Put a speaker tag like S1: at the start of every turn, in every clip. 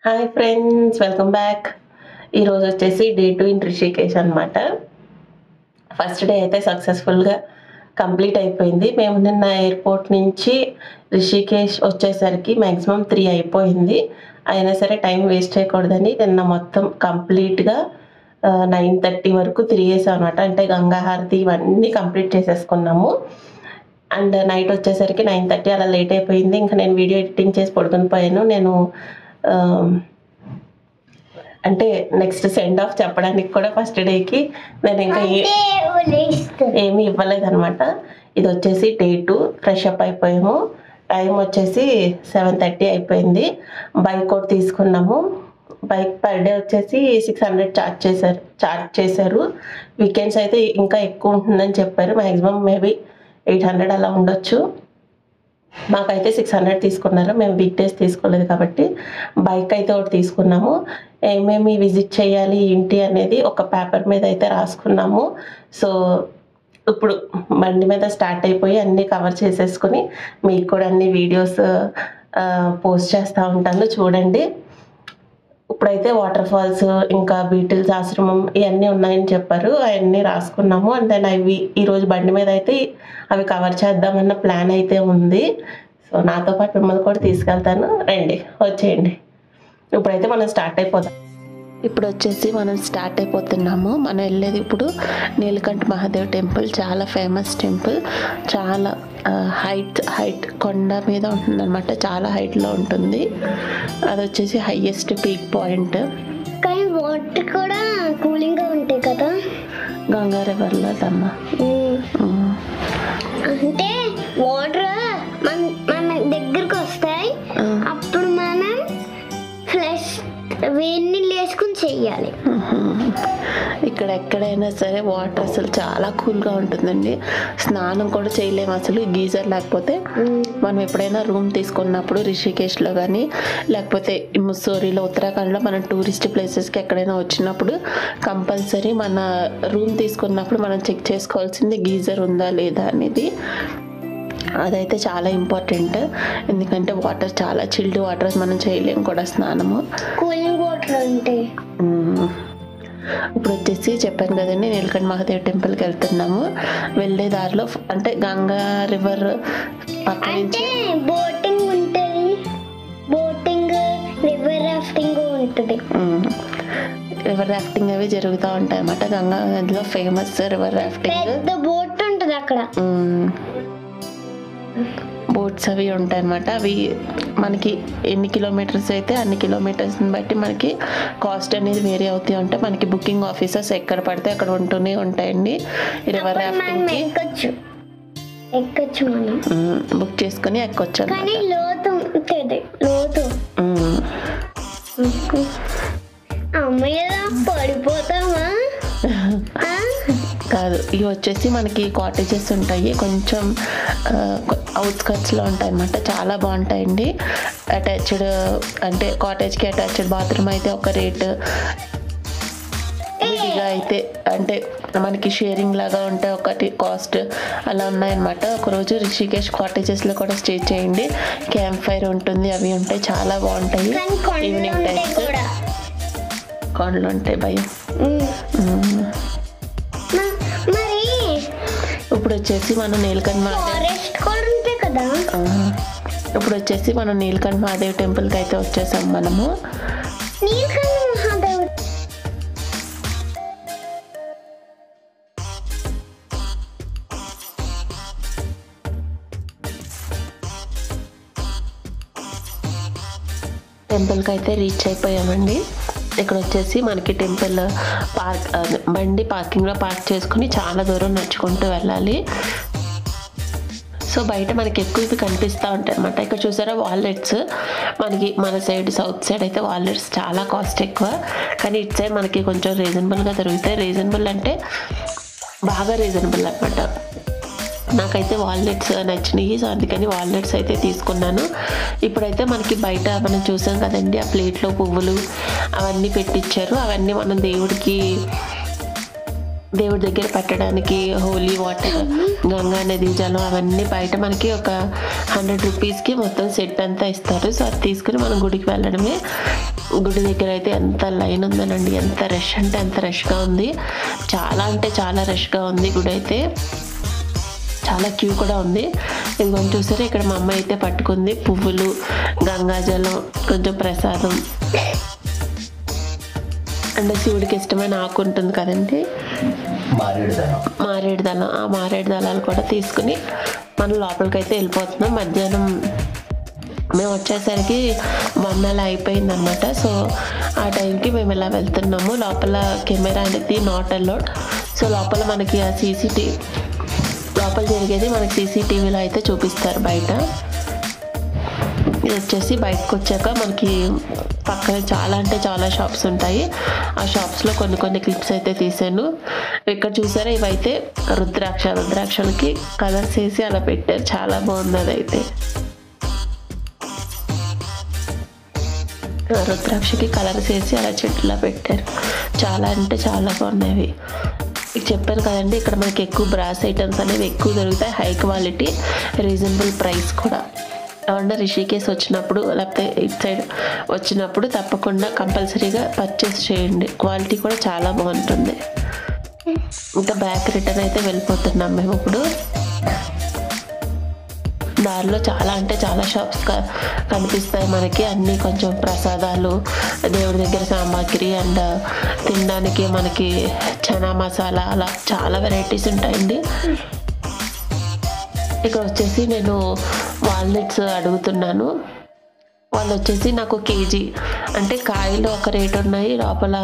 S1: Hi friends welcome back ఈరోజు వచ్చేసి day two in Rishikesh అనమాట ఫస్ట్ డే అయితే సక్సెస్ఫుల్గా కంప్లీట్ అయిపోయింది మేము నిన్న ఎయిర్పోర్ట్ నుంచి రిషికేష్ వచ్చేసరికి మ్యాక్సిమం త్రీ అయిపోయింది అయినా సరే టైం వేస్ట్ చేయకూడదని నిన్న మొత్తం కంప్లీట్గా నైన్ థర్టీ వరకు తిరిగేసాం అనమాట అంటే గంగా హారతి ఇవన్నీ కంప్లీట్ చేసేసుకున్నాము అండ్ నైట్ వచ్చేసరికి నైన్ థర్టీ అలా లేట్ అయిపోయింది ఇంకా నేను వీడియో ఎడిటింగ్ చేసి పడుకుని పోయాను నేను ఆ, అంటే నెక్స్ట్ సెండ్ ఆఫ్ చెప్పడానికి కూడా ఫస్ట్ డేకి నేను ఇంకా ఏ- ఏమీ ఇవ్వలేదు అనమాట ఇది వచ్చేసి డే టూ ఫ్రెష్ అప్ అయిపోయాము టైం వచ్చేసి సెవెన్ థర్టీ అయిపోయింది బైక్ ఒకటి తీసుకున్నాము బైక్ పర్ డే వచ్చేసి సిక్స్ హండ్రెడ్ చార్జ్ చేశారు చార్జ్ చేశారు వీకెండ్స్ అయితే ఇంకా ఎక్కువ ఉంటుందని చెప్పారు మ్యాక్సిమం మేబీ ఎయిట్ హండ్రెడ్ అలా ఉండొచ్చు మాకైతే సిక్స్ హండ్రెడ్ తీసుకున్నారు మేము వీక్ డేస్ తీసుకోలేదు కాబట్టి బైక్ అయితే ఒకటి తీసుకున్నాము ఏమేమి విజిట్ చేయాలి ఏంటి అనేది ఒక పేపర్ మీద అయితే రాసుకున్నాము సో ఇప్పుడు బండి మీద స్టార్ట్ అయిపోయి అన్నీ కవర్ చేసేసుకుని మీకు కూడా అన్ని వీడియోస్ పోస్ట్ చేస్తూ ఉంటాను చూడండి ఇప్పుడైతే వాటర్ ఫాల్స్ ఇంకా బీటిల్స్ ఆశ్రమం ఇవన్నీ ఉన్నాయని చెప్పారు అవన్నీ రాసుకున్నాము అండ్ దెన్ అవి ఈరోజు బండి మీద అయితే అవి కవర్ చేద్దామన్న ప్లాన్ అయితే ఉంది సో నాతో పాటు మిమ్మల్ని కూడా తీసుకెళ్తాను రండి వచ్చేయండి ఇప్పుడైతే మనం స్టార్ట్ అయిపోదాం ఇప్పుడు వచ్చేసి మనం స్టార్ట్ అయిపోతున్నాము మనం వెళ్ళేది ఇప్పుడు నీలకంఠ మహాదేవ్ టెంపుల్ చాలా ఫేమస్ టెంపుల్ చాలా హైట్ హైట్ కొండ మీద ఉంటుందన్నమాట చాలా హైట్లో ఉంటుంది అది వచ్చేసి హైయెస్ట్ పీక్ పాయింట్
S2: కానీ వాటర్ కూడా కూలింగ్ గా ఉంటాయి కదా
S1: గంగా రివర్లో అదమ్మా
S2: ఉమ్. అంటే వాటర్ మన మన దగ్గరకు వస్తాయి అప్పుడు మనం ఫ్లష్ వేడి నీళ్ళు వేసుకుని చెయ్యాలి
S1: ఇక్కడ ఎక్కడైనా సరే వాటర్ అసలు చాలా కూల్గా ఉంటుందండి స్నానం కూడా చేయలేము అసలు గీజర్ లేకపోతే మనం ఎప్పుడైనా రూమ్ తీసుకున్నప్పుడు రిషికేష్లో కానీ లేకపోతే ఈ ముస్సోరిలో ఉత్తరాఖండ్లో మనం టూరిస్ట్ ప్లేసెస్కి ఎక్కడైనా వచ్చినప్పుడు కంపల్సరీ మన రూమ్ తీసుకున్నప్పుడు మనం చెక్ చేసుకోవాల్సింది గీజర్ ఉందా లేదా అనేది అదైతే చాలా ఇంపార్టెంట్ ఎందుకంటే వాటర్ చాలా చిల్డ్ వాటర్ మనం చేయలేము కూడా స్నానము
S2: కూలింగ్ వాటర్ ఉంటాయి
S1: మ్మ్. ఇప్పుడు వచ్చేసి చెప్పాను కదండి నీలకంఠ మహాదేవ్ టెంపుల్కి వెళ్తున్నాము వెళ్ళే దారిలో ఫ్- అంటే గంగా రివర్ పక్క నుంచి
S2: అంటే బోటింగ్ ఉంటుంది బోటింగ్ రివర్ రాఫ్టింగ్ ఉంటుంది
S1: మ్మ్. రివర్ రాఫ్టింగ్ అవి జరుగుతూ ఉంటాయి అన్నమాట గంగా నదిలో ఫేమస్ రివర్ రాఫ్టింగ్
S2: పెద్ద బోట్ ఉంటుంది అక్కడ
S1: బోట్స్ అవి ఉంటాయి అన్నమాట అవి మనకి ఎన్ని కిలోమీటర్స్ అయితే అన్ని కిలోమీటర్స్ని బట్టి మనకి కాస్ట్ అనేది వేరే అవుతూ ఉంటాయి మనకి బుకింగ్ ఆఫీసర్స్ ఎక్కడ పడితే అక్కడ ఉంటూనే ఉంటాయండి రివర్
S2: అప్పుడు మనం
S1: రాఫ్టింగ్కి
S2: ఎక్కొచ్చు ఎక్కొచ్చు మనం
S1: బుక్ చేసుకుని ఎక్కొచ్చు
S2: కానీ లోతు ఉంటుంది లోతు అమ్మయ్య పడిపోతామా ఆ?
S1: కాదు ఇవి వచ్చేసి మనకి కాటేజెస్ ఉంటాయి కొంచెం అవుట్స్కట్స్లో ఉంటాయి అన్నమాట చాలా బాగుంటాయండి అటాచ్డ్ అంటే కాటేజ్కి అటాచ్డ్ బాత్రూమ్ అయితే ఒక రేట్ విడిగా అయితే అంటే మనకి షేరింగ్ లాగా ఉంటే ఒకటి కాస్ట్ అలా ఉన్నాయన్నమాట ఒకరోజు రిషికేష్ కాటేజెస్లో కూడా స్టే చేయండి క్యాంప్ ఫైర్ ఉంటుంది అవి ఉంటాయి చాలా బాగుంటాయి
S2: కానీ కొండలు
S1: ఈవినింగ్
S2: ఉంటాయి
S1: టైమ్స్
S2: కూడా
S1: కొండలు ఉంటాయి భయం
S2: ఉమ్.
S1: మ్మ్.
S2: మ- మరి
S1: ఇప్పుడు వచ్చేసి మనం నీలకంఠ మహాదేవ్
S2: ఫారెస్ట్ కూడా ఉంటాయి కదా
S1: ఆ, ఇప్పుడు వచ్చేసి మనం నీలకంఠ మహాదేవ్ టెంపుల్కి అయితే వచ్చేసాం మనము
S2: నీలకంఠ మహాదేవ్
S1: టెంపుల్కి అయితే రీచ్ అయిపోయామండి ఇక్కడ వచ్చేసి మనకి టెంపుల్ పార్క్ అదే, బండి పార్కింగ్లో పార్క్ చేసుకుని చాలా దూరం నడుచుకుంటూ వెళ్ళాలి సో బయట మనకి ఎక్కువ ఇవి కనిపిస్తూ ఉంటాయి అనమాట ఇక్కడ చూసారా వాలెట్స్ మనకి మన సైడ్ సౌత్ సైడ్ అయితే వాలెట్స్ చాలా కాస్ట్ ఎక్కువ కానీ ఇటు సైడ్ మనకి కొంచెం రీజనబుల్గా దొరుకుతాయి రీజనబుల్ అంటే బాగా రీజనబుల్ అనమాట నాకైతే వాల్నట్స్ నచ్చినాయి సో అందుకని వాల్నట్స్ అయితే తీసుకున్నాను ఇప్పుడైతే మనకి బయట మనం చూసాం కదండి ఆ ప్లేట్లో పువ్వులు అవన్నీ పెట్టించారు అవన్నీ మనం దేవుడికి దేవుడి దగ్గర పెట్టడానికి హోలీ వాటర్ గంగా నది జలం అవన్నీ బయట మనకి ఒక హండ్రెడ్ రూపీస్కి మొత్తం సెట్ అంతా ఇస్తారు సో అది తీసుకుని మనం గుడికి వెళ్ళడమే గుడి దగ్గర అయితే ఎంత లైన్ ఉందనండి ఎంత రష్ అంటే ఎంత రష్గా ఉంది చాలా అంటే చాలా రష్గా ఉంది గుడి అయితే చాలా క్యూ కూడా ఉంది ఇదిగోని చూసారా ఇక్కడ మా అమ్మ అయితే పట్టుకుంది పువ్వులు గంగాజలం కొంచెం ప్రసాదం అంటే శివుడికి ఇష్టమైన ఆకు ఉంటుంది కదండి
S3: మారేడు దళం
S1: మారేడు దళం ఆ మారేడు దళాలు కూడా తీసుకుని మనం లోపలికి అయితే వెళ్ళిపోతున్నాం మధ్యాహ్నం మేము వచ్చేసరికి వన్ అలా అయిపోయింది అనమాట సో ఆ టైంకి మేము ఇలా వెళ్తున్నాము లోపల కెమెరా అనేది నాట్ అలౌడ్ సో లోపల మనకి ఆ సీసీటీవీ లోపల జరిగేది మనకి సీసీటీవీలో అయితే చూపిస్తారు బయట ఇది వచ్చేసి బయటకు వచ్చాక మనకి పక్కన చాలా అంటే చాలా షాప్స్ ఉంటాయి ఆ షాప్స్లో కొన్ని కొన్ని క్లిప్స్ అయితే తీసాను ఇక్కడ చూసారా ఇవైతే రుద్రాక్ష రుద్రాక్షలకి కలర్స్ వేసి అలా పెట్టారు చాలా బాగుంది అదైతే రుద్రాక్షకి కలర్స్ వేసి అలా చెట్టులా పెట్టారు చాలా అంటే చాలా బాగున్నాయి ఇక చెప్పాను కదండి ఇక్కడ మనకి ఎక్కువ బ్రాస్ ఐటమ్స్ అనేవి ఎక్కువ దొరుకుతాయి హై క్వాలిటీ రీజనబుల్ ప్రైస్ కూడా ఏమన్నా రిషికేశ్ వచ్చినప్పుడు లేకపోతే ఇటు సైడ్ వచ్చినప్పుడు తప్పకుండా కంపల్సరీగా పర్చేస్ చేయండి క్వాలిటీ కూడా చాలా బాగుంటుంది ఇంకా బ్యాక్ రిటర్న్ అయితే వెళ్ళిపోతున్నాం మేము ఇప్పుడు దారిలో చాలా అంటే చాలా షాప్స్ క- కనిపిస్తాయి మనకి అన్నీ కొంచెం ప్రసాదాలు దేవుడి దగ్గర సామాగ్రి అండ్ తినడానికి మనకి చనా మసాలా అలా చాలా వెరైటీస్ ఉంటాయండి ఇక్కడ వచ్చేసి నేను వాల్నట్స్ అడుగుతున్నాను వాళ్ళు వచ్చేసి నాకు కేజీ అంటే కాయలు ఒక రేట్ ఉన్నాయి లోపల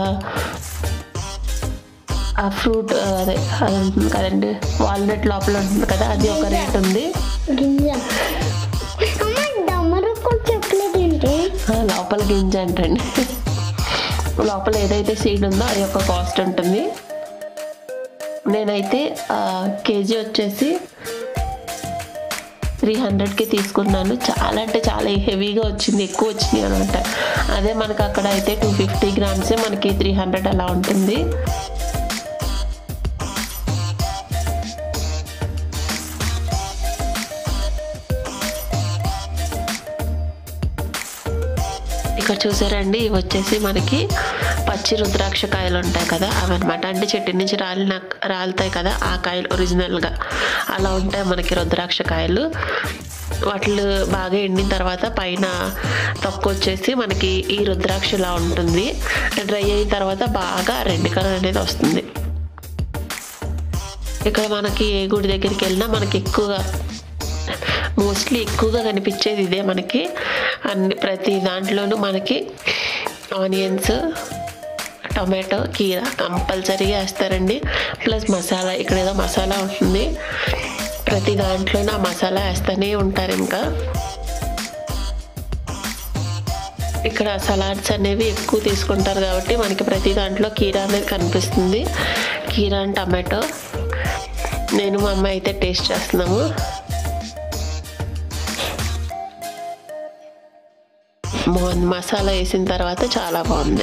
S1: ఆ ఫ్రూట్ అదే అది ఉంటుంది కదండి వాల్నట్ లోపల ఉంటుంది కదా అది ఒక రేట్ ఉంది
S2: గింజ అమ్మ డమరు కూడా చెప్పలేదు ఏంటి
S1: ఆ, లోపల గింజ అంటండి లోపల ఏదైతే సీడ్ ఉందో అది ఒక కాస్ట్ ఉంటుంది నేనైతే ఆ, కేజీ వచ్చేసి త్రీ హండ్రెడ్కి తీసుకున్నాను చాలా అంటే చాలా హెవీగా వచ్చింది ఎక్కువ వచ్చింది అనమాట అదే మనకు అక్కడ అయితే టూ ఫిఫ్టీ గ్రామ్సే మనకి త్రీ హండ్రెడ్ అలా ఉంటుంది ఇక్కడ చూసారండి ఇవి వచ్చేసి మనకి పచ్చి రుద్రాక్ష కాయలు ఉంటాయి కదా అవి అనమాట అంటే చెట్టు నుంచి రాలిన రాలుతాయి కదా ఆ కాయలు ఒరిజినల్గా అలా ఉంటాయి మనకి రుద్రాక్ష కాయలు వాటిలు బాగా ఎండిన తర్వాత పైన తొక్క వచ్చేసి మనకి ఈ రుద్రాక్ష ఇలా ఉంటుంది డ్రై అయిన తర్వాత బాగా రెడ్ కలర్ అనేది వస్తుంది ఇక్కడ మనకి ఏ గుడి దగ్గరికి వెళ్ళినా మనకి ఎక్కువగా మోస్ట్లీ ఎక్కువగా కనిపించేది ఇదే మనకి అన్ని ప్రతి దాంట్లోనూ మనకి ఆనియన్స్ టొమాటో కీర కంపల్సరీగా వేస్తారండి ప్లస్ మసాలా ఇక్కడ ఏదో మసాలా ఉంటుంది ప్రతి దాంట్లోనూ ఆ మసాలా వేస్తూనే ఉంటారు ఇంకా ఇక్కడ సలాడ్స్ అనేవి ఎక్కువ తీసుకుంటారు కాబట్టి మనకి ప్రతి దాంట్లో కీరా అనేది కనిపిస్తుంది కీరా అండ్ టమాటో నేను మా అమ్మాయి అయితే టేస్ట్ చేస్తున్నాము బాగుంది మసాలా వేసిన తర్వాత చాలా బాగుంది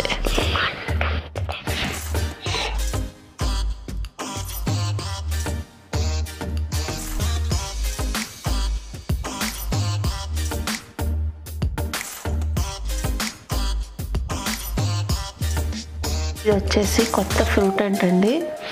S1: ఇది వచ్చేసి కొత్త ఫ్రూట్ అంటండి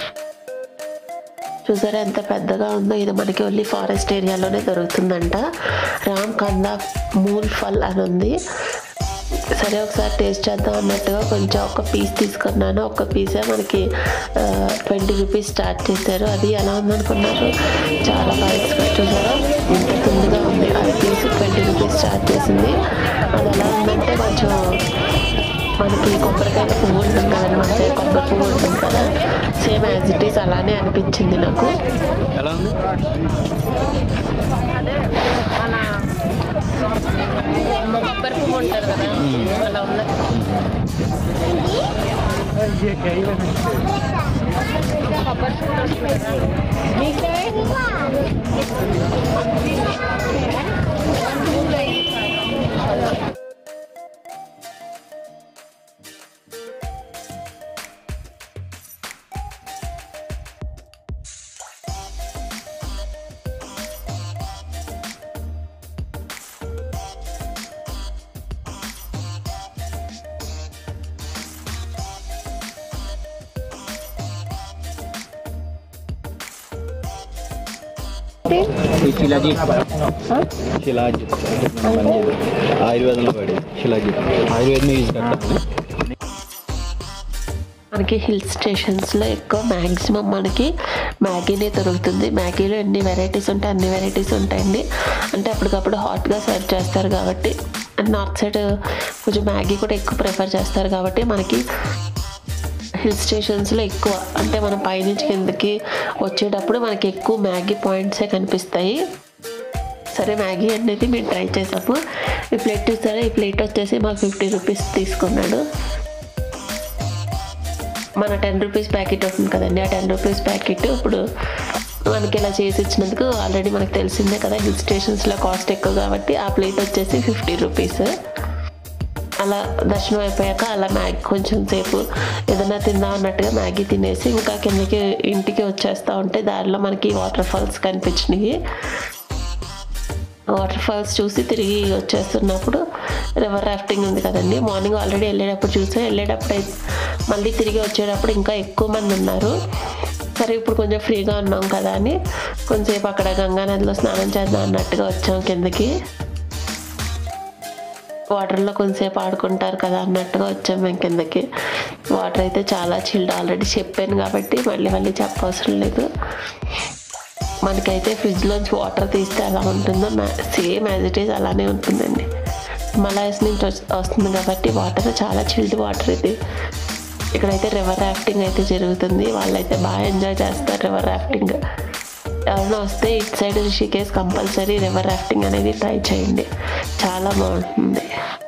S1: చూసారా ఎంత పెద్దగా ఉందో ఇది మనకి ఓన్లీ ఫారెస్ట్ ఏరియాలోనే దొరుకుతుందంట రామ్ కందా మూల్ ఫల్ అని ఉంది సరే ఒకసారి టేస్ట్ చేద్దాం అన్నట్టుగా కొంచెం ఒక పీస్ తీసుకున్నాను ఒక పీసే మనకి ట్వంటీ రూపీస్ స్టార్ట్ చేశారు అది ఎలా ఉందనుకున్నారు చాలా బాగా చూసారా ఇంత తుందిగా ఉంది అది పీస్ ట్వంటీ రూపీస్ స్టార్ట్ చేసింది అది ఎలా ఉందంటే కొంచెం మనకి కొబ్బరికాయ పువ్వు ఉంటుంది కదండి మన సైడ్ కొబ్బరి పువ్వు ఉంటుంది కదా సేమ్ యాజ్ ఇట్ ఈస్ అలానే అనిపించింది నాకు
S3: ఎలా ఉంది
S1: కొబ్బరి పువ్వు ఉంటుంది కదా అలా ఉంది కొబ్బరి పువ్వు వస్తుంది కదా
S3: ఈ శిలాజిత్ శిలాజిత్ ఆయుర్వేదంలో వాడి శిలాజిత్ ఆయుర్వేదం యూజ్ చేస్తాను
S1: మనకి హిల్ స్టేషన్స్లో ఎక్కువ మ్యాక్సిమం మనకి మ్యాగీనే దొరుకుతుంది మ్యాగీలో ఎన్ని వెరైటీస్ ఉంటాయి అన్ని వెరైటీస్ ఉంటాయండి అంటే అప్పటికప్పుడు హాట్గా సర్వ్ చేస్తారు కాబట్టి అండ్ నార్త్ సైడ్ కొంచెం మ్యాగీ కూడా ఎక్కువ ప్రిఫర్ చేస్తారు కాబట్టి మనకి హిల్ స్టేషన్స్లో ఎక్కువ అంటే మనం పైనుంచి కిందకి వచ్చేటప్పుడు మనకి ఎక్కువ మ్యాగీ పాయింట్సే కనిపిస్తాయి సరే మ్యాగీ అనేది మేము ట్రై చేసాము ఈ ప్లేట్ చూసారా ఈ ప్లేట్ వచ్చేసి మాకు ఫిఫ్టీ రూపీస్ తీసుకున్నాడు మన టెన్ రూపీస్ ప్యాకెట్ వస్తుంది కదండి ఆ టెన్ రూపీస్ ప్యాకెట్ ఇప్పుడు మనకి ఇలా చేసి ఇచ్చినందుకు ఆల్రెడీ మనకు తెలిసిందే కదా హిల్ స్టేషన్స్లో కాస్ట్ ఎక్కువ కాబట్టి ఆ ప్లేట్ వచ్చేసి ఫిఫ్టీ రూపీస్ అలా దర్శనం అయిపోయాక అలా మ్యాగీ కొంచెం సేపు ఏదైనా తిందాం అన్నట్టుగా మ్యాగీ తినేసి ఇంకా కిందకి ఇంటికి వచ్చేస్తూ ఉంటే దారిలో మనకి వాటర్ ఫాల్స్ కనిపించినాయి వాటర్ ఫాల్స్ చూసి తిరిగి వచ్చేస్తున్నప్పుడు రివర్ రాఫ్టింగ్ ఉంది కదండి మార్నింగ్ ఆల్రెడీ వెళ్ళేటప్పుడు చూసా వెళ్ళేటప్పుడు అయితే మళ్ళీ తిరిగి వచ్చేటప్పుడు ఇంకా ఎక్కువ మంది ఉన్నారు సరే ఇప్పుడు కొంచెం ఫ్రీగా ఉన్నాం కదా అని కొంచెంసేపు అక్కడ గంగా నదిలో స్నానం చేద్దాం అన్నట్టుగా వచ్చాం కిందకి వాటర్లో కొంతసేపు ఆడుకుంటారు కదా అన్నట్టుగా వచ్చాం మేము కిందకి వాటర్ అయితే చాలా చిల్డ్ ఆల్రెడీ చెప్పాను కాబట్టి మళ్ళీ మళ్ళీ చెప్పవసరం లేదు మనకైతే ఫ్రిడ్జ్లోంచి వాటర్ తీస్తే ఎలా ఉంటుందో సేమ్ యాజ్ ఇట్ ఈస్ అలానే ఉంటుందండి హిమాలయస్ నుంచి వస్- వస్తుంది కాబట్టి వాటర్ చాలా చిల్డ్ వాటర్ ఇది ఇక్కడైతే రివర్ రాఫ్టింగ్ అయితే జరుగుతుంది వాళ్ళైతే బాగా ఎంజాయ్ చేస్తారు రివర్ రాఫ్టింగ్ ఎవరైనా వస్తే ఇటు side Rishikesh compulsory river rafting అనేది ట్రై చేయండి చాలా బాగుంటుంది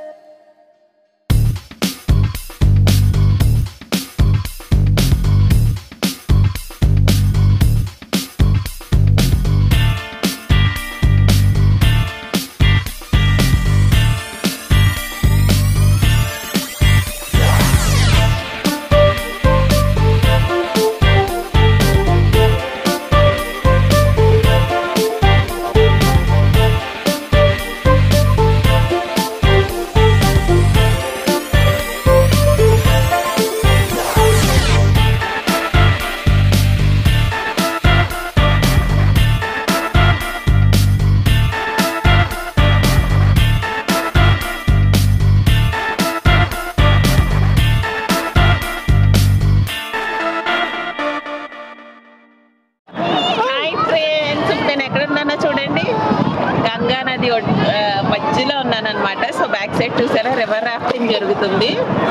S1: హాయ్ ఫ్రెండ్స్ నేను ఎక్కడున్నానో చూడండి గంగా నది ఒడ్- ఆ, మధ్యలో ఉన్నాను అనమాట సో బ్యాక్ సైడ్ చూసారా రివర్ రాఫ్టింగ్ జరుగుతుంది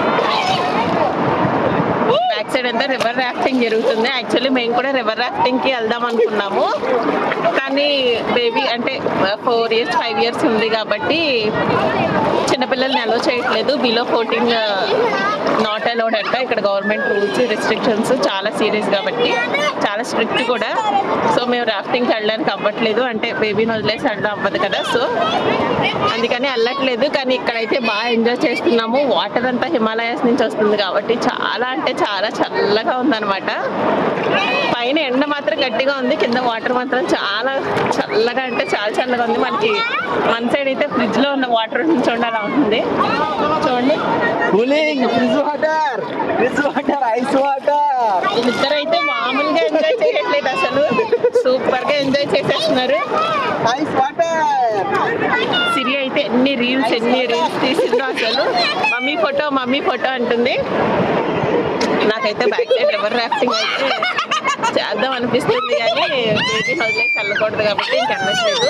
S1: బ్యాక్ సైడ్ అంతా రివర్ రాఫ్టింగ్ జరుగుతుంది యాక్చువల్లీ మేము కూడా రివర్ రాఫ్టింగ్ కి వెళ్దాం అనుకున్నాము కానీ బేబీ అంటే ఫోర్ ఇయర్స్ ఫైవ్ ఇయర్స్ ఉంది కాబట్టి చిన్నపిల్లల్ని అలో చేయట్లేదు బిలో ఫోర్టీన్ నాట్ అలౌడ్ అంట ఇక్కడ గవర్నమెంట్ రూల్స్ రెస్ట్రిక్షన్స్ చాలా సీరియస్ కాబట్టి చాలా స్ట్రిక్ట్ కూడా సో మేము రాఫ్టింగ్కి వెళ్ళడానికి అవ్వట్లేదు అంటే బేబీని వదిలేసి వెళ్ళడం అవ్వదు కదా సో అందుకని వెళ్ళట్లేదు కానీ ఇక్కడైతే బాగా ఎంజాయ్ చేస్తున్నాము వాటర్ అంతా హిమాలయాస్ నుంచి వస్తుంది కాబట్టి చాలా అంటే చాలా చల్లగా ఉందన్నమాట పైన ఎండ మాత్రం గట్టిగా ఉంది కింద వాటర్ మాత్రం చాలా చల్లగా అంటే చాలా చల్లగా ఉంది మనకి మన సైడ్ అయితే ఫ్రిడ్జ్ లో ఉన్న వాటర్ చూడండి అలా ఉంటుంది చూడండి
S3: cooling fridge water fridge water ice water
S1: ఇద్దరు అయితే మామూలుగా ఎంజాయ్ చేయట్లేదు అసలు సూపర్ గా ఎంజాయ్ చేసేస్తున్నారు
S3: ఐస్ వాటర్
S1: సిరి అయితే ఎన్ని రీల్స్ ఎన్ని రీల్స్ తీసిందో అసలు మమ్మీ ఫోటో మమ్మీ ఫోటో అంటుంది నాకైతే బ్యాక్ సైడ్ రివర్ రాఫ్టింగ్ అయితే చేద్దాం అనిపిస్తుంది కానీ బేబీ వదిలేసి వెళ్ళకూడదు కాబట్టి ఇంక వెళ్ళట్లేదు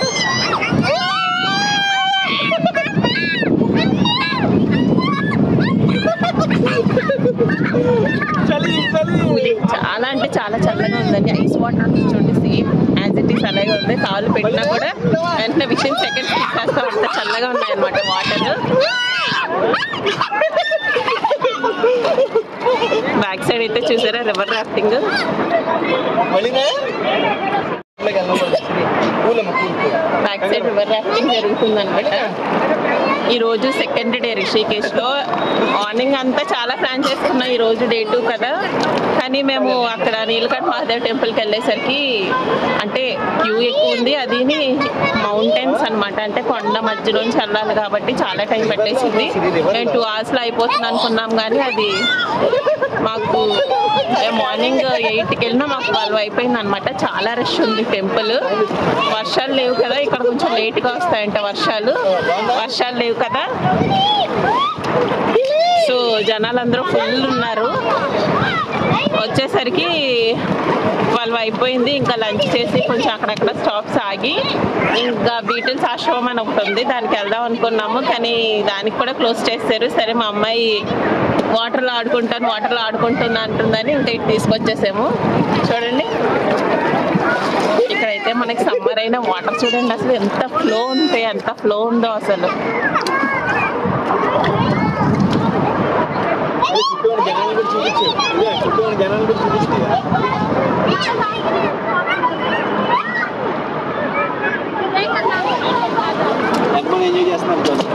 S3: చలి చలి
S1: చాలా అంటే చాలా చల్లగా ఉందండి ఐస్ వాటర్ చూడండి సేమ్ యాజ్ ఇట్ ఈస్ అలాగే ఉంది కాళ్ళు పెట్టినా కూడా వెంటనే విషయం సెకండ్స్ తీసేస్తా ఉంటే చల్లగా ఉన్నాయి అనమాట వాటర్ బ్యాక్ సైడ్ అయితే చూసారా రివర్ రాఫ్టింగ్
S3: మళ్ళీనే పూలమ్మ పూలు
S1: బ్యాక్ సైడ్ రివర్ రాఫ్టింగ్ జరుగుతుంది అనమాట ఈ రోజు సెకండ్ డే రిషికేష్ లో మార్నింగ్ అంతా చాలా ప్లాన్ చేసుకున్నాం ఈ రోజు డే టూ కదా కానీ మేము అక్కడ నీలకంఠ మహాదేవ్ టెంపుల్ కి వెళ్ళేసరికి అంటే క్యూ ఎక్కువ ఉంది అది మౌంటైన్స్ అన్నమాట అంటే కొండ మధ్యలోంచి వెళ్ళాలి కాబట్టి చాలా టైం పట్టేసింది మేము టూ అవర్స్ లో అయిపోతుంది అనుకున్నాం కానీ అది మాకు మార్నింగ్ ఎయిట్కి వెళ్ళినా మాకు ట్వెల్వ్ అయిపోయింది అనమాట చాలా రష్ ఉంది టెంపుల్ వర్షాలు లేవు కదా ఇక్కడ కొంచెం లేట్ గా వస్తాయంట వర్షాలు వర్షాలు లేవు కదా సో జనాలందరూ ఫుల్ ఉన్నారు వచ్చేసరికి ట్వెల్వ్ అయిపోయింది ఇంకా లంచ్ చేసి కొంచెం అక్కడక్కడ స్టాప్స్ ఆగి ఇంకా బీటిల్స్ ఆశ్రమం అని ఒకటి ఉంది దానికి వెళ్దాం అనుకున్నాము కానీ దానికి కూడా క్లోజ్ చేస్తారు సరే మా అమ్మాయి వాటర్లో ఆడుకుంటాను వాటర్లో ఆడుకుంటున్నా అంటుందని ఇంకా ఇటు తీసుకొచ్చేసాము చూడండి ఇక్కడైతే మనకి సమ్మర్ అయిన వాటర్ చూడండి అసలు ఎంత ఫ్లో ఉంటే ఎంత ఫ్లో ఉందో అసలు
S3: చుట్టూ ఉన్న జనాన్ని కూడా చూపించు ఇదే, చుట్టూ ఉన్న జనాన్ని కూడా చూపిస్తే ఎంతమంది ఎంజాయ్ చేస్తున్నారు చూడండి.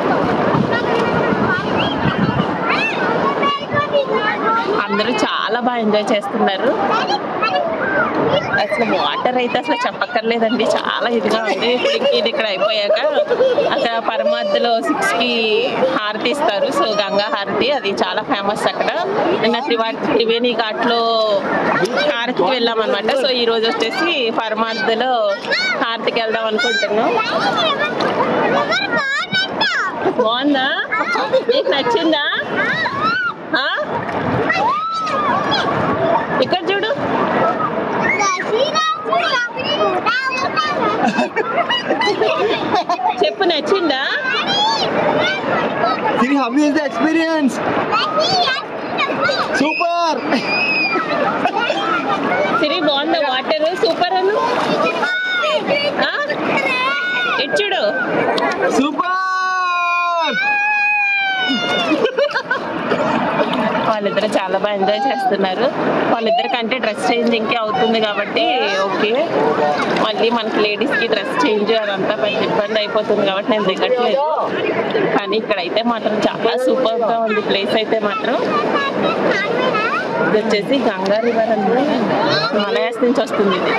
S1: అందరూ చాలా బాగా ఎంజాయ్ చేస్తున్నారు అసలు వాటర్ అయితే అసలు చెప్పక్కర్లేదండి చాలా ఇదిగా ఉంది ఇప్పటికి ఇది ఇక్కడ అయిపోయాక అక్కడ పరమాద్దులో సిక్స్ కి హారతి ఇస్తారు సో గంగా హారతి అది చాలా ఫేమస్ అక్కడ నిన్న త్రివా త్రివేణి ఘాట్ లో హారతికి వెళ్ళాం అనమాట సో ఈ రోజు వచ్చేసి పరమాద్దులో హారతికి వెళ్దాం అనుకుంటున్నాం బాగుందా నీకు నచ్చిందా ఆ? ఇక్కడ చూడు చెప్పు నచ్చిందా
S3: Siri, how is the experience? Super!
S1: సిరి బాగుందా వాటర్ సూపర్ అను ఆ? ఇటు చూడు
S3: Super!
S1: వాళ్ళిద్దరు చాలా బాగా ఎంజాయ్ చేస్తున్నారు వాళ్ళిద్దరి కంటే డ్రెస్ చేంజింగ్కి అవుతుంది కాబట్టి ఓకే మళ్ళీ మనకి లేడీస్కి డ్రెస్ చేంజ్ అదంతా పెద్ద ఇబ్బంది అయిపోతుంది కాబట్టి నేను దిగట్లేదు కానీ ఇక్కడైతే మాత్రం చాలా సూపర్గా ఉంది ప్లేస్ అయితే మాత్రం ఇది వచ్చేసి గంగా రివర్ అండి మలయాస్ నుంచి వస్తుంది ఇది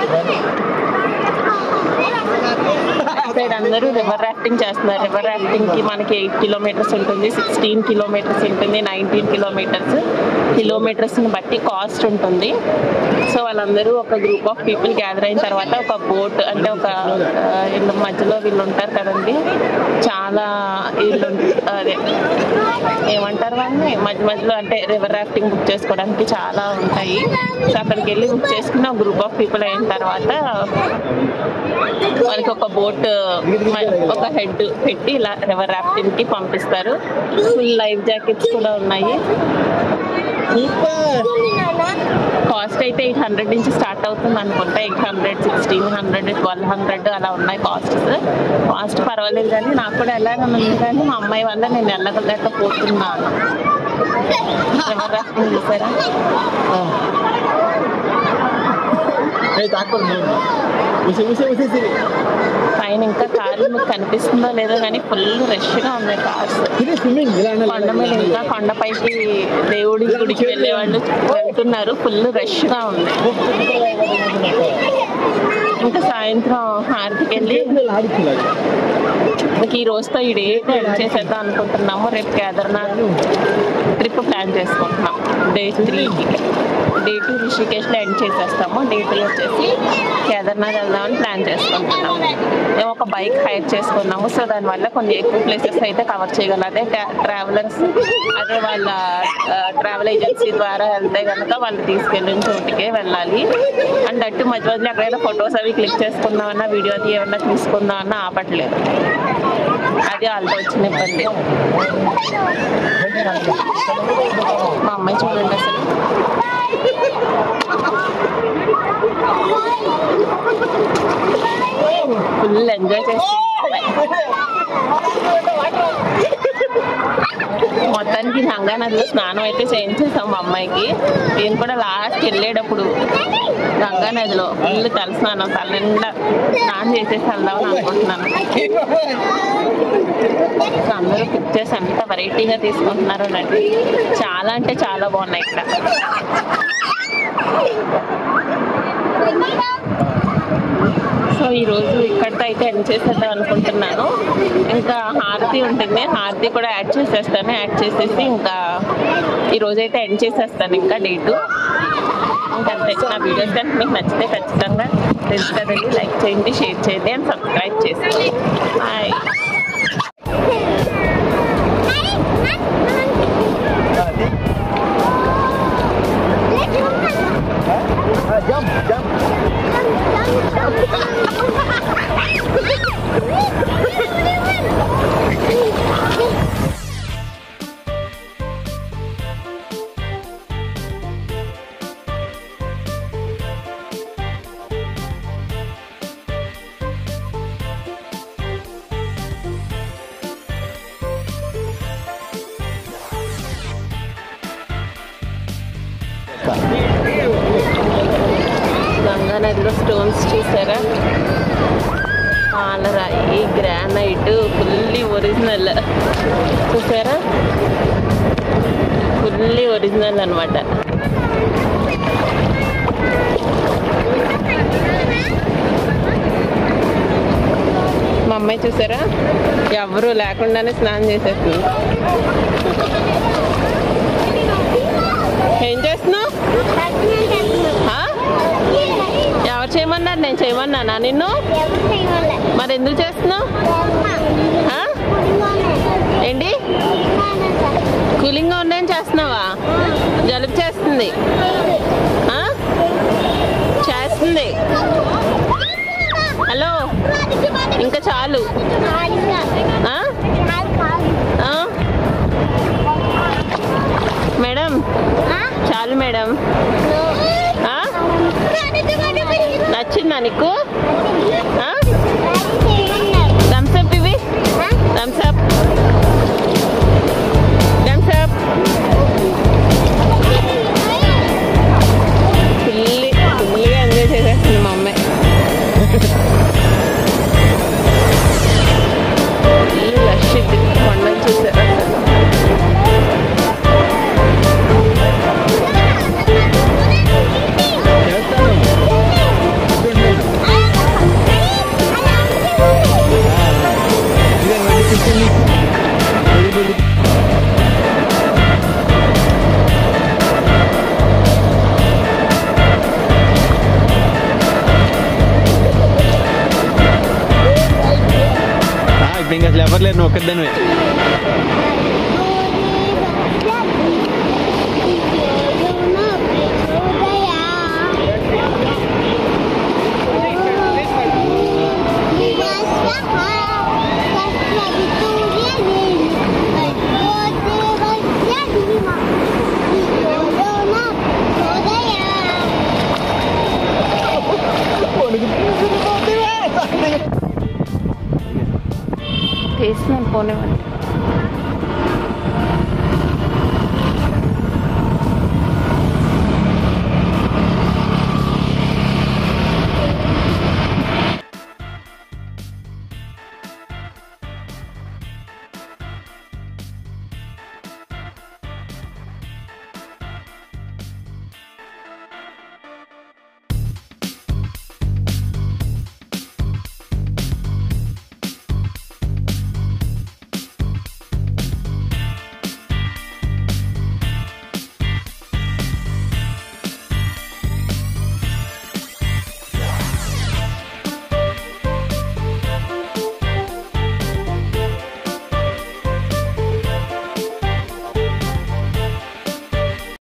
S1: సైడ్ అందరూ రివర్ రాఫ్టింగ్ చేస్తున్నారు రివర్ రాఫ్టింగ్ కి మనకి ఎయిట్ కిలోమీటర్స్ ఉంటుంది సిక్స్టీన్ కిలోమీటర్స్ ఉంటుంది నైన్టీన్ కిలోమీటర్స్ కిలోమీటర్స్ ని బట్టి కాస్ట్ ఉంటుంది సో వాళ్ళందరూ ఒక గ్రూప్ ఆఫ్ పీపుల్ గ్యాదర్ అయిన తర్వాత ఒక బోట్ అంటే ఒక ఆ, వీళ్ళు మధ్యలో వీళ్ళు ఉంటారు కదండి చాలా వీళ్ళు అదే ఏమంటారు వాళ్ళని మధ్య మధ్యలో అంటే రివర్ రాఫ్టింగ్ బుక్ చేసుకోవడానికి చాలా ఉంటాయి సో అక్కడికి వెళ్ళి బుక్ చేసుకున్న గ్రూప్ ఆఫ్ పీపుల్ అయిన తర్వాత మనకి ఒక బోట్ ఒక హెడ్ పెట్టి ఇలా రివర్ రాఫ్టింగ్ కి పంపిస్తారు ఫుల్ లైఫ్ జాకెట్స్ కూడా ఉన్నాయి కాస్ట్ అయితే ఎయిట్ హండ్రెడ్ నుంచి స్టార్ట్ అవుతుంది అనుకుంటా eight hundred sixteen hundred twelve hundred అలా ఉన్నాయి కాస్ట్స్ కాస్ట్ పర్వాలేదు కానీ నాకు కూడా వెళ్ళాలని ఉంది కానీ మా అమ్మాయి వల్ల నేను వెళ్ళలేకపోతున్నాను రివర్ రాఫ్టింగ్ చూసారా
S3: Hey, తాకూడదు నేను. ఉసి ఉసి ఉసి సిరి
S1: పైన ఇంకా కార్లు మీకు కనిపిస్తుందో లేదో కానీ ఫుల్ రష్ గా ఉంది కార్స్
S3: సిరి స్విమ్మింగ్ ఇలా అనాలి.
S1: కొండ మీద ఇంకా కొండపైకి దేవుడి గుడికి వెళ్ళే వాళ్ళు వెళ్తున్నారు ఫుల్ రష్ గా ఉంది ఇంకా సాయంత్రం హారతికి వెళ్ళి
S3: పిల్లలు ఆడుతున్నారు.
S1: ఇంక ఈ రోజుతో ఈ డే ఎండ్ చేసేద్దాం అనుకుంటున్నాము రేపు కేదార్నాథ్ ట్రిప్ ప్లాన్ చేసుకుంటున్నాం డే త్రీకి డే టూ రిషికేష్లో ఎండ్ చేసేస్తాము డే త్రీ వచ్చేసి కేదార్నాథ్ వెళ్దామని ప్లాన్ చేసుకుంటున్నాము మేము ఒక బైక్ హైర్ చేసుకున్నాము సో దానివల్ల కొన్ని ఎక్కువ ప్లేసెస్ అయితే కవర్ చేయగలం అదే ట్రావెలర్స్ అదే వాళ్ళ ట్రావెల్ ఏజెన్సీ ద్వారా వెళ్తే కనుక వాళ్ళు తీసుకెళ్ళిన చోటికే వెళ్ళాలి అండ్ అట్టు మధ్య మధ్యలో ఎక్కడైనా ఫొటోస్ అవి క్లిక్ చేసుకుందామన్నా వీడియో అది ఏమన్నా తీసుకుందామన్నా ఆపట్లేదు అది వాళ్ళతో వచ్చిన ఇబ్బంది మా అమ్మాయి చూడండి అసలు ఫుల్ ఎంజాయ్ చేస్తుంది మొత్తానికి గంగా నదిలో స్నానం అయితే చేయించేసాం మా అమ్మాయికి నేను కూడా లాస్ట్ వెళ్ళేటప్పుడు గంగా నదిలో ఫుల్ తల స్నానం తల నిండా స్నానం చేసేసి వెళ్దామని అనుకుంటున్నాను సో అందరూ పిక్చర్స్ ఎంత వెరైటీగా తీసుకుంటున్నారు అండి చాలా అంటే చాలా బాగున్నాయి ఇక్కడ సో ఈ రోజు ఇక్కడితో అయితే ఎండ్ చేసేద్దాం అనుకుంటున్నాను ఇంకా హారతి ఉంటుంది హారతి కూడా యాడ్ చేసేస్తాను యాడ్ చేసేసి ఇంకా ఈ రోజు అయితే ఎండ్ చేసేస్తాను ఇంకా డేటు ఇంకా అంతే నా వీడియోస్ కనుక మీకు నచ్చితే ఖచ్చితంగా తెలుసు కదండి లైక్ చేయండి షేర్ చేయండి అండ్ సబ్స్క్రైబ్ చేసేయండి బాయ్
S3: జంప్ జంప్
S1: గంగా నదిలో స్టోన్స్ చూసారా పాలరాయి గ్రానైట్ ఫుల్లీ ఒరిజినల్ చూసారా ఫుల్లీ ఒరిజినల్ అనమాట మా అమ్మాయి చూసారా ఎవరు లేకుండానే స్నానం చేసేస్తుంది ఏం చేస్తున్నావు ఆ? ఎవరు చేయమన్నారు నేను చేయమన్నానా నిన్ను మరి ఎందుకు చేస్తున్నావు ఆ? ఏంటి కూలింగ్గా ఉన్నాయని చేస్తున్నావా జలుబు చేస్తుంది ఆ? చేస్తుంది హలో ఇంకా చాలు ఆ? ఆ? మేడం చాలు మేడం ఆ? నచ్చిందా నీకు థమ్స్ అప్ ఇవి thumbs up thumbs up fully ఫుల్గా ఎంజాయ్ చేసేస్తుంది మా అమ్మాయి ఫుల్ రష్ ఇది కొండలు చూసారా అసలు
S3: ఇప్పుడు ఇంకా అసలు ఎవరు లేరు నువ్వు ఒక్కదానివే
S1: తీస్తున్నాను పోనివ్వండి